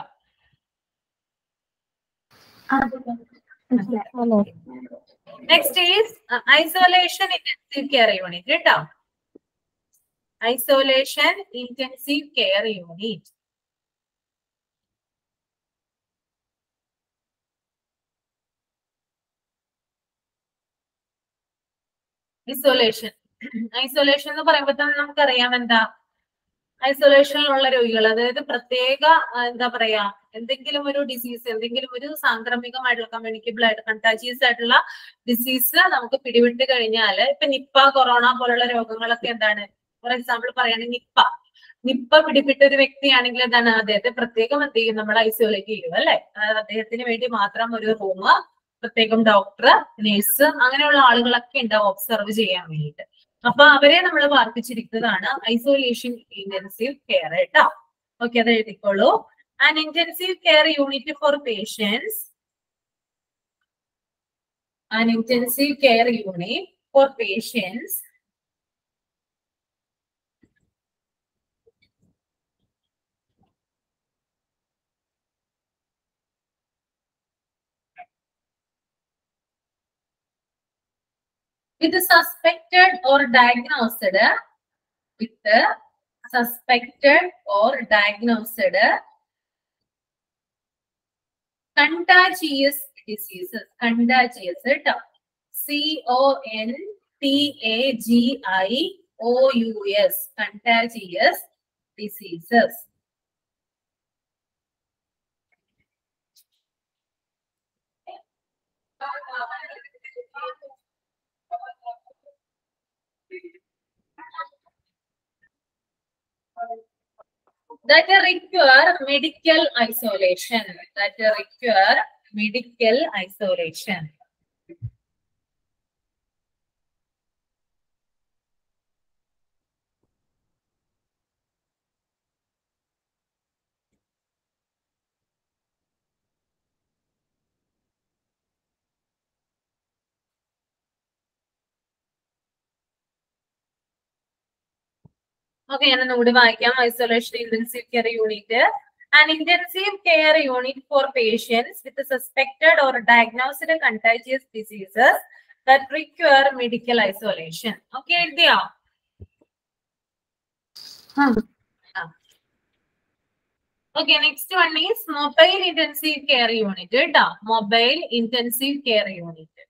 next is isolation intensive care unit കേട്ടോ isolation intensive care unit isolation isolation എന്ന് പറയുമ്പോൾ തന്നെ നമുക്കറിയാം എന്താ ഐസൊലേഷനിലുള്ള രോഗികൾ അതായത് പ്രത്യേക ആ, എന്താ പറയാ എന്തെങ്കിലും ഒരു ഡിസീസ് എന്തെങ്കിലും ഒരു സാംക്രമികമായിട്ടുള്ള കമ്മ്യൂണിക്കബിൾ ആയിട്ട് കണ്ടാജിയസ് ആയിട്ടുള്ള ഡിസീസ് നമുക്ക് പിടിവിട്ട് കഴിഞ്ഞാല് ഇപ്പൊ നിപ്പ കൊറോണ പോലുള്ള രോഗങ്ങളൊക്കെ എന്താണ് ഫോർ എക്സാമ്പിൾ പറയുകയാണെങ്കിൽ നിപ്പ നിപ്പ പിടിപെട്ട ഒരു വ്യക്തിയാണെങ്കിൽ എന്താണ് അദ്ദേഹത്തെ പ്രത്യേകം എന്ത് ചെയ്യും നമ്മൾ ഐസോലേറ്റ് ചെയ്യും അല്ലെ അതായത് അദ്ദേഹത്തിന് വേണ്ടി മാത്രം ഒരു റൂം പ്രത്യേകം ഡോക്ടർ നേഴ്സ് അങ്ങനെയുള്ള ആളുകളൊക്കെ ഉണ്ടാവും ഒബ്സർവ് ചെയ്യാൻ വേണ്ടിയിട്ട് അപ്പൊ അവരെ നമ്മൾ പാർപ്പിച്ചിരിക്കുന്നതാണ് ഐസോലേഷൻ ഇന്റൻസീവ് കെയർ കേട്ടോ ഓക്കെ അത് എഴുതിക്കോളൂ and intensive care unit for patients and intensive care unit for patients with suspected or diagnosed with suspected or diagnosed contagious diseases contagious കേട്ടോ C O N T A G I O U S contagious diseases that require medical isolation that require medical isolation okay ഞാൻ ഒന്നുകൂടി വായിക്കാം isolation intensive care unit and intensive care unit for patients with suspected or diagnosed contagious diseases that require medical isolation okay എഴുതിയോ ആ okay next one is mobile intensive care unit കേട്ടോ mobile intensive care unit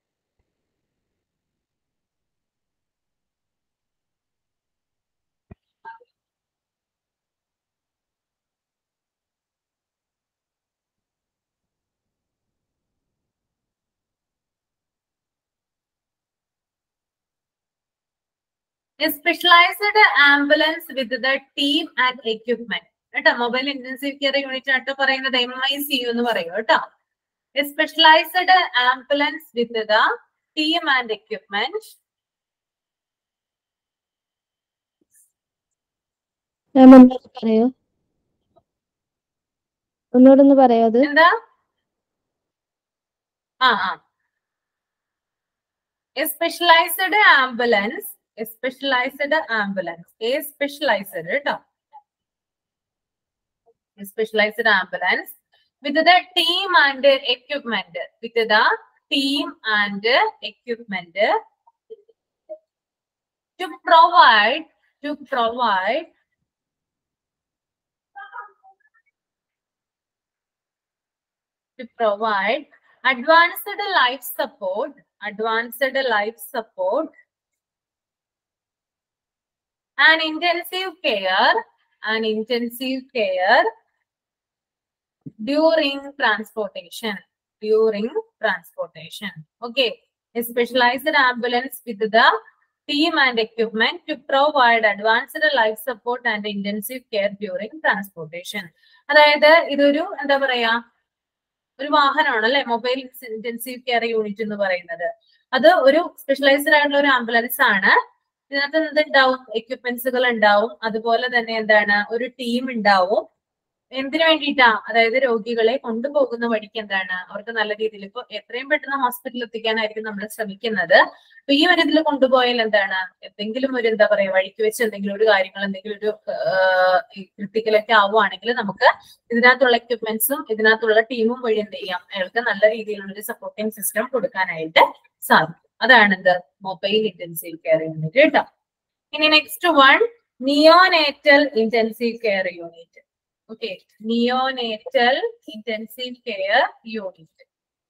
A specialized ambulance with the team and equipment. കേട്ടോ mobile intensive care unit ആയിട്ട് പറയുന്നത് M I C U എന്ന് പറയും കേട്ടോ a specialized ambulance with the team and equipment ma'am ഒന്നുകൂടെ പറയോ ഒന്നുകൂടെ ഒന്ന് പറയോ അത് എന്താ ആ ആ a specialized ambulance a specialized ambulance a specialized കേട്ടോ a specialized ambulance with the team and equipment with the team and equipment to provide to provide to provide advanced life support advanced life support and intensive care and intensive care during transportation during transportation okay a specialized ambulance with the team and equipment to provide advanced life support and intensive care during transportation അതായത് ഇതൊരു എന്താ പറയാ ഒരു വാഹനമാണ് അല്ലെ mobile intensive care unit എന്ന് പറയുന്നത് അത് ഒരു സ്പെഷ്യലൈസ്ഡ് ആയിട്ടുള്ള ഒരു ആംബുലൻസ് ആണ് ഇതിനകത്ത് എന്തുണ്ടാവും എക്യുപ്മെന്റ്സുകൾ ഉണ്ടാവും അതുപോലെ തന്നെ എന്താണ് ഒരു ടീം ഉണ്ടാവും എന്തിനു വേണ്ടിയിട്ടാ അതായത് രോഗികളെ കൊണ്ടുപോകുന്ന വഴിക്ക് എന്താണ് അവർക്ക് നല്ല രീതിയിൽ ഇപ്പൊ എത്രയും പെട്ടെന്ന് ഹോസ്പിറ്റലിൽ എത്തിക്കാനായിരിക്കും നമ്മൾ ശ്രമിക്കുന്നത് അപ്പൊ ഈ ഒരു ഇതിൽ കൊണ്ടുപോയാൽ എന്താണ് എന്തെങ്കിലും ഒരു എന്താ പറയാ വഴിക്ക് വെച്ച് എന്തെങ്കിലും ഒരു കാര്യങ്ങൾ എന്തെങ്കിലും ഒരു ക്രിട്ടിക്കലൊക്കെ ആവുകയാണെങ്കിൽ നമുക്ക് ഇതിനകത്തുള്ള എക്യുപ്മെന്റ്സും ഇതിനകത്തുള്ള ടീമും വഴി എന്ത് ചെയ്യാം അയാൾക്ക് നല്ല രീതിയിലുള്ള ഒരു സപ്പോർട്ടിംഗ് സിസ്റ്റം കൊടുക്കാനായിട്ട് സാധിക്കും അതാണ് എന്ത് മൊബൈൽ ഇന്റൻസീവ് കെയർ യൂണിറ്റ് കേട്ടോ ഇനി next one neonatal intensive care unit okay neonatal intensive care unit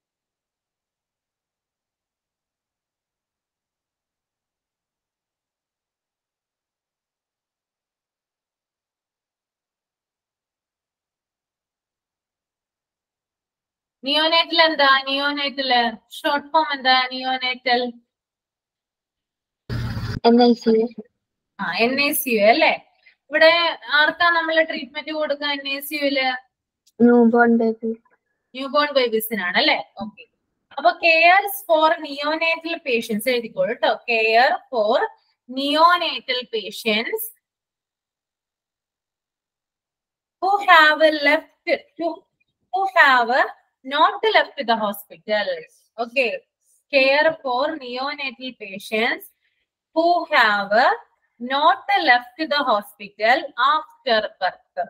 neonatal എന്താ നിയോനേറ്റല് ഷോർട്ട് ഫോം എന്താ neonatal N I C U ആ എൻ ഐ സി യു അല്ലേ ഇവിടെ ആർക്കാ നമ്മൾ ട്രീറ്റ്മെന്റ് കൊടുക്കുക എൻ ഐ സി യുല് newborn baby newborn ബേബീസിനാണ് അല്ലേ ഓക്കെ അപ്പൊ കെയർ ഫോർ നിയോനേറ്റൽ പേഷ്യൻസ് എഴുതിക്കോളൂ കേട്ടോ care for neonatal patients who have left to who have not left the hospital okay care for neonatal patients who have not left the hospital after birth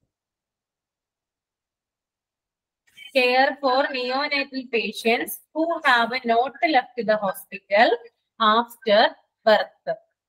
care for neonatal patients who have not left the hospital after birth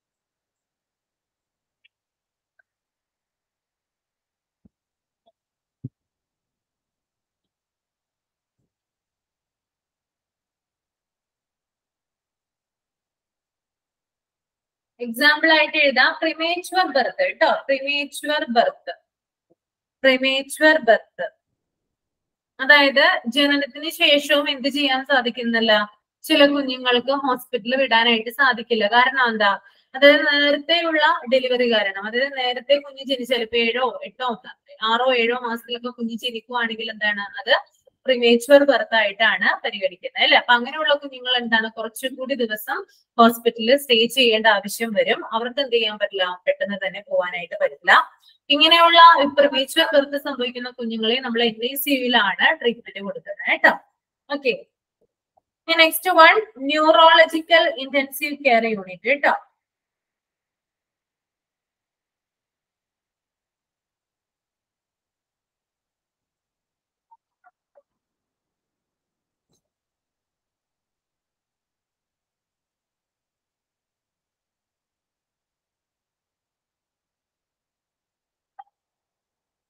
example ആയിട്ട് എഴുതാം പ്രിമേച്വർ birth കേട്ടോ പ്രിമേച്വർ birth പ്രിമേച്വർ birth അതായത് ജനനത്തിന് ശേഷവും എന്ത് ചെയ്യാൻ സാധിക്കുന്നില്ല ചില കുഞ്ഞുങ്ങൾക്ക് ഹോസ്പിറ്റലിൽ വിടാനായിട്ട് സാധിക്കില്ല കാരണം എന്താ അതായത് നേരത്തെയുള്ള ഡെലിവറി കാരണം അതായത് നേരത്തെ കുഞ്ഞ് ജനിച്ചാൽ ഇപ്പൊ ഏഴോ എട്ടോ ആറോ ഏഴോ മാസത്തിലൊക്കെ കുഞ്ഞ് ജനിക്കുവാണെങ്കിൽ എന്താണ് അത് പ്രിമേച്വർ ബർത്ത് ആയിട്ടാണ് പരിഗണിക്കുന്നത് അല്ലെ അപ്പൊ അങ്ങനെയുള്ള കുഞ്ഞുങ്ങൾ എന്താണ് കുറച്ചുകൂടി ദിവസം ഹോസ്പിറ്റലിൽ സ്റ്റേ ചെയ്യേണ്ട ആവശ്യം വരും അവർക്ക് എന്ത് ചെയ്യാൻ പറ്റില്ല പെട്ടെന്ന് തന്നെ പോകാനായിട്ട് പറ്റില്ല ഇങ്ങനെയുള്ള പ്രിമേച്വർ ബർത്ത് സംഭവിക്കുന്ന കുഞ്ഞുങ്ങളെ നമ്മൾ എൻ ഐ സിയുലാണ് ട്രീറ്റ്മെന്റ് കൊടുക്കുന്നത് കേട്ടോ okay next one neurological intensive care unit കേട്ടോ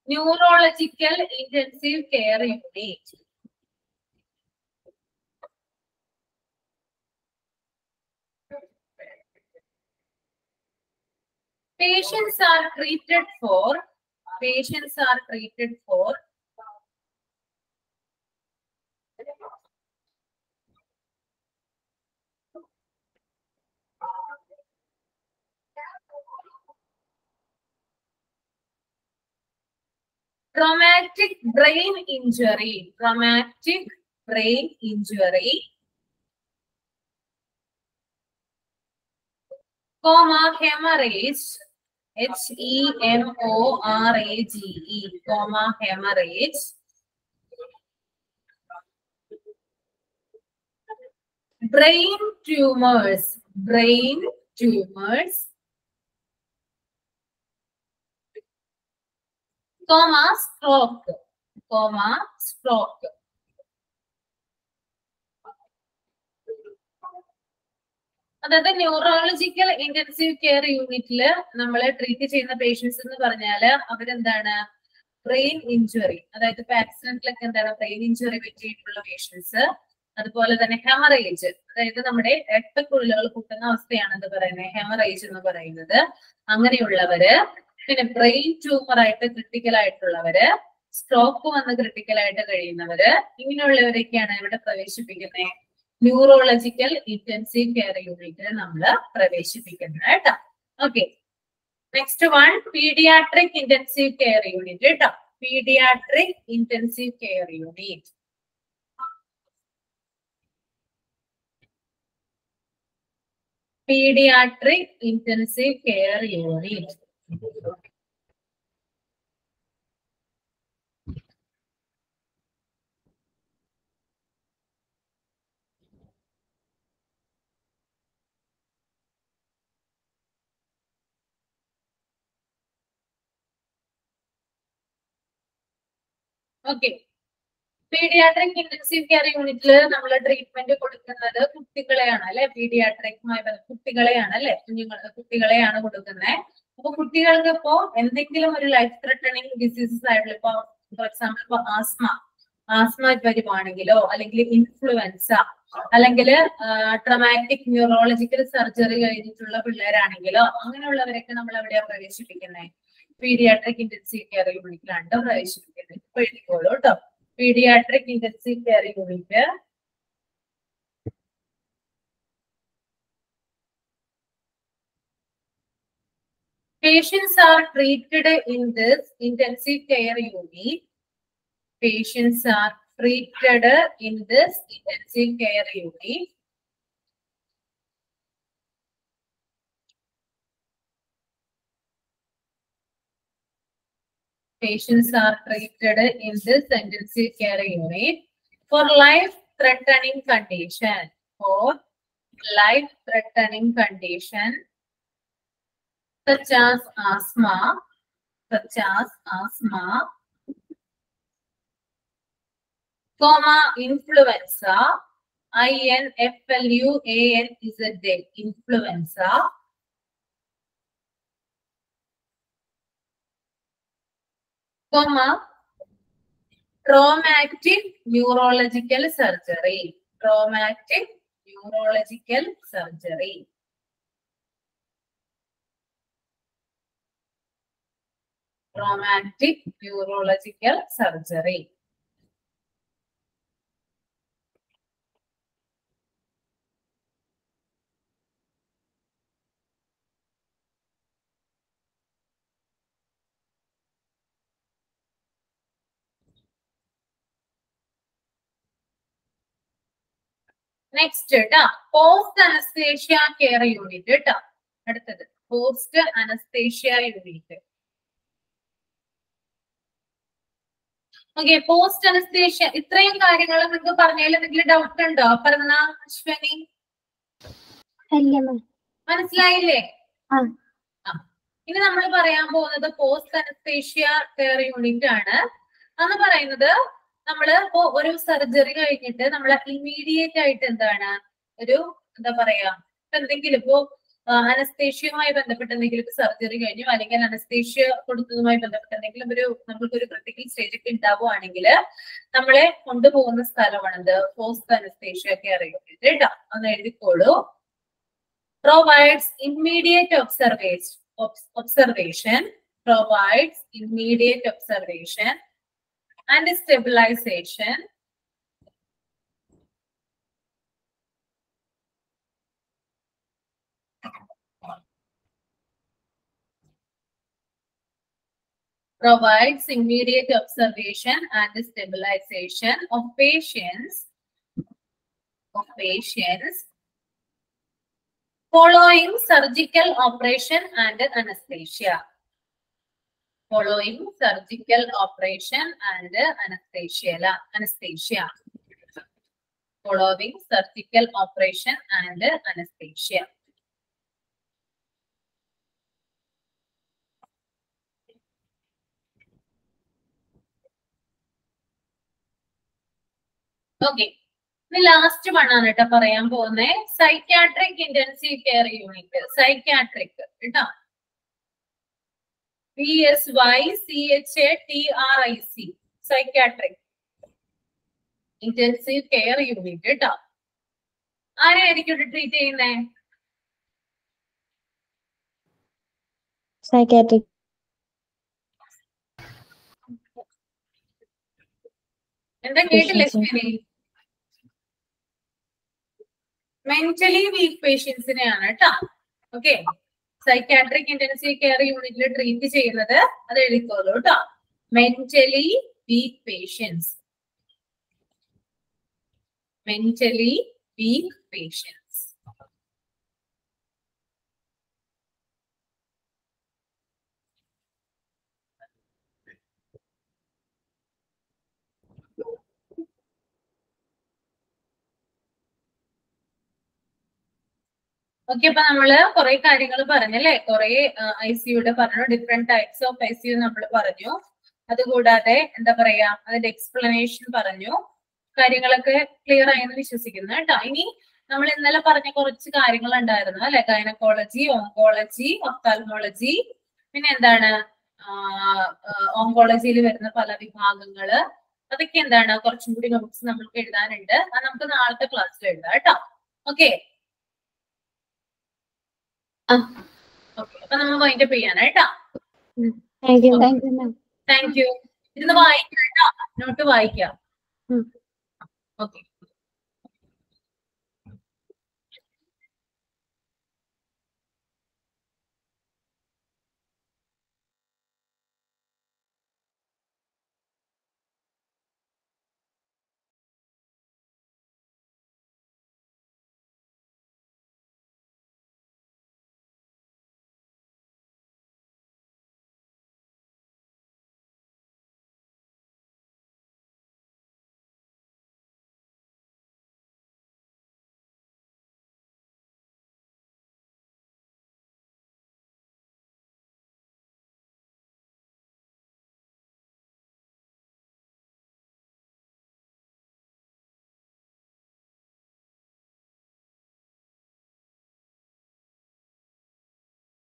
neurological intensive care unit patients are treated for patients are treated for traumatic brain injury traumatic brain injury comma hemorrhage H E M O R A G E, comma hemorrhage. Brain tumors, brain tumors. Comma stroke, comma stroke. അതായത് neurological intensive care യൂണിറ്റിൽ നമ്മൾ treat ചെയ്യുന്ന patients എന്ന് പറഞ്ഞാല് അവരെന്താണ് brain injury അതായത് ഇപ്പൊ ആക്സിഡന്റിലൊക്കെ എന്താണ് ബ്രെയിൻ ഇഞ്ചുറി പറ്റിയിട്ടുള്ള പേഷ്യൻസ് അതുപോലെ തന്നെ ഹെമറേജ് അതായത് നമ്മുടെ രക്തക്കുഴലുകൾ പൊട്ടുന്ന അവസ്ഥയാണ് എന്ത് പറയുന്നത് ഹെമറേജ് എന്ന് പറയുന്നത് അങ്ങനെയുള്ളവര് പിന്നെ ബ്രെയിൻ ട്യൂമർ ആയിട്ട് ക്രിട്ടിക്കൽ ആയിട്ടുള്ളവര് സ്ട്രോക്ക് വന്ന് ക്രിട്ടിക്കൽ ആയിട്ട് കഴിയുന്നവര് ഇങ്ങനെയുള്ളവരൊക്കെയാണ് ഇവിടെ പ്രവേശിപ്പിക്കുന്നത് ന്യൂറോളജിക്കൽ ഇന്റൻസീവ് കെയർ യൂണിറ്റിൽ നമ്മൾ പ്രവേശിപ്പിക്കുന്നത് കേട്ടോ okay next one paediatric intensive care unit കേട്ടോ paediatric intensive care unit paediatric intensive care unit okay paediatric intensive care യൂണിറ്റിൽ നമ്മൾ ട്രീറ്റ്മെന്റ് കൊടുക്കുന്നത് കുട്ടികളെയാണ് അല്ലെ പീഡിയാട്രിക്കുമായി കുട്ടികളെയാണ് അല്ലെ കുഞ്ഞുങ്ങൾ കുട്ടികളെയാണ് കൊടുക്കുന്നത് അപ്പൊ കുട്ടികൾക്ക് ഇപ്പോ എന്തെങ്കിലും ഒരു ലൈഫ് ത്രെട്ടണിങ് ഡിസീസസ് ആയിട്ടുള്ള ഇപ്പൊ ഫോർ എക്സാമ്പിൾ ഇപ്പൊ ആസ്മ ആസ്മ വരുവാണെങ്കിലോ അല്ലെങ്കിൽ ഇൻഫ്ലുവൻസ അല്ലെങ്കിൽ ട്രമാറ്റിക് ന്യൂറോളജിക്കൽ സർജറി കഴിഞ്ഞിട്ടുള്ള പിള്ളേരാണെങ്കിലോ അങ്ങനെയുള്ളവരൊക്കെ നമ്മൾ എവിടെയാ പ്രവേശിപ്പിക്കുന്നത് പീഡിയാട്രിക് ഇന്റൻസീവ് കെയർ യൂണിറ്റിലാണ് ട്ടോ പ്രവേശിപ്പിക്കുന്നത് ഇപ്പൊ എഴുതിക്കോളൂ കേട്ടോ paediatric intensive care unit Patients are treated in this intensive care unit. Patients are treated in this intensive care unit. Patients are treated in this intensive care unit for life-threatening condition. For life-threatening condition such as asthma, such as asthma, comma influenza, I N F L U A N Z A, influenza. Comma traumatic neurological surgery, traumatic neurological surgery. traumatic neurological surgery. Next കേട്ടാ post anaesthesia care unit കേട്ടോ അടുത്തത് post anaesthesia unit okay post anaesthesia ഇത്രയും കാര്യങ്ങൾ നിങ്ങൾക്ക് പറഞ്ഞതിൽ എന്തെങ്കിലും doubt ഉണ്ടോ പറഞ്ഞ അശ്വനി അല്ല മാം മനസ്സിലായില്ലേ ആ. ആ. ഇനി നമ്മൾ പറയാൻ പോകുന്നത് പോസ്റ്റ് അനസ്തേഷ്യ കെയർ യൂണിറ്റ് ആണ് എന്ന് പറയുന്നത് നമ്മള് ഇപ്പോ ഒരു സർജറി കഴിഞ്ഞിട്ട് നമ്മൾ ഇമ്മീഡിയറ്റ് ആയിട്ട് എന്താണ് ഒരു എന്താ പറയാ ഇപ്പൊ എന്തെങ്കിലും ഇപ്പോ അനസ്തേഷ്യയുമായി ബന്ധപ്പെട്ട എന്തെങ്കിലും സർജറി കഴിഞ്ഞു അല്ലെങ്കിൽ അനസ്തേഷ്യ കൊടുത്തതുമായി ബന്ധപ്പെട്ട എന്തെങ്കിലും ഒരു നമ്മൾക്ക് ഒരു ക്രിട്ടിക്കൽ സ്റ്റേജ് ഒക്കെ ഉണ്ടാവുകയാണെങ്കിൽ നമ്മളെ കൊണ്ടുപോകുന്ന സ്ഥലമാണിത് പോസ്റ്റ് അനസ്തേഷ്യ കെയർ യൂണിറ്റ് കേട്ടോ ഒന്ന് എഴുതിക്കോളൂ provides immediate observation observation provides immediate observation and stabilization provides immediate observation and stabilization of patients of patients following surgical operation and anesthesia. Following surgical operation and anesthesia. Anesthesia. Following surgical operation and anesthesia. Okay. ഇനി last ആണ് കേട്ടോ പറയാൻ പോകുന്നത് psychiatric intensive care unit psychiatric കേട്ടോ P S Y C H A T R I C psychiatric intensive care unit കേട്ടോ ആരെയായിരിക്കും treat ചെയ്യുന്നേ psychiatric എന്താ കേട്ടില്ല Patients. ശരി മെന്റലി വീക്ക് പേഷ്യൻസിനെയാണ് കേട്ടോ ഓക്കെ സൈക്കാട്രിക് ഇന്റൻസീവ് കെയർ യൂണിറ്റിൽ ട്രീറ്റ് ചെയ്യുന്നത് അത് എഴുതിക്കോളൂ കേട്ടോ mentally weak patients mentally weak patients okay അപ്പൊ നമ്മള് കുറെ കാര്യങ്ങൾ പറഞ്ഞല്ലേ കുറെ ഐ സിയുടെ പറഞ്ഞു different types of I C U നമ്മൾ പറഞ്ഞു അതുകൂടാതെ എന്താ പറയാ അതിന്റെ എക്സ്പ്ലനേഷൻ പറഞ്ഞു കാര്യങ്ങളൊക്കെ ക്ലിയർ ആയെന്ന് വിശ്വസിക്കുന്നു കേട്ടോ ഇനി നമ്മൾ ഇന്നലെ പറഞ്ഞ കുറച്ച് കാര്യങ്ങൾ ഉണ്ടായിരുന്നു അല്ലെ ഗൈനക്കോളജി ഓങ്കോളജി ഒഫ്താൽമോളജി പിന്നെ എന്താണ് ഓങ്കോളജിയിൽ വരുന്ന പല വിഭാഗങ്ങള് അതൊക്കെ എന്താണ് കുറച്ചും കൂടി നോട്ട്സ് നമ്മൾക്ക് എഴുതാനുണ്ട് അത് നമുക്ക് നാളത്തെ ക്ലാസ്സിൽ എഴുതാം കേട്ടോ ഓക്കെ ആ. ഓക്കെ അപ്പൊ നമ്മൾ വൈൻഡപ്പ് ചെയ്യാനായിട്ടാ thank you thank you ma'am thank you ഇരുന്ന് വായിക്കാം കേട്ടോ നോട്ട് വായിക്കാം ഉം. ഓക്കെ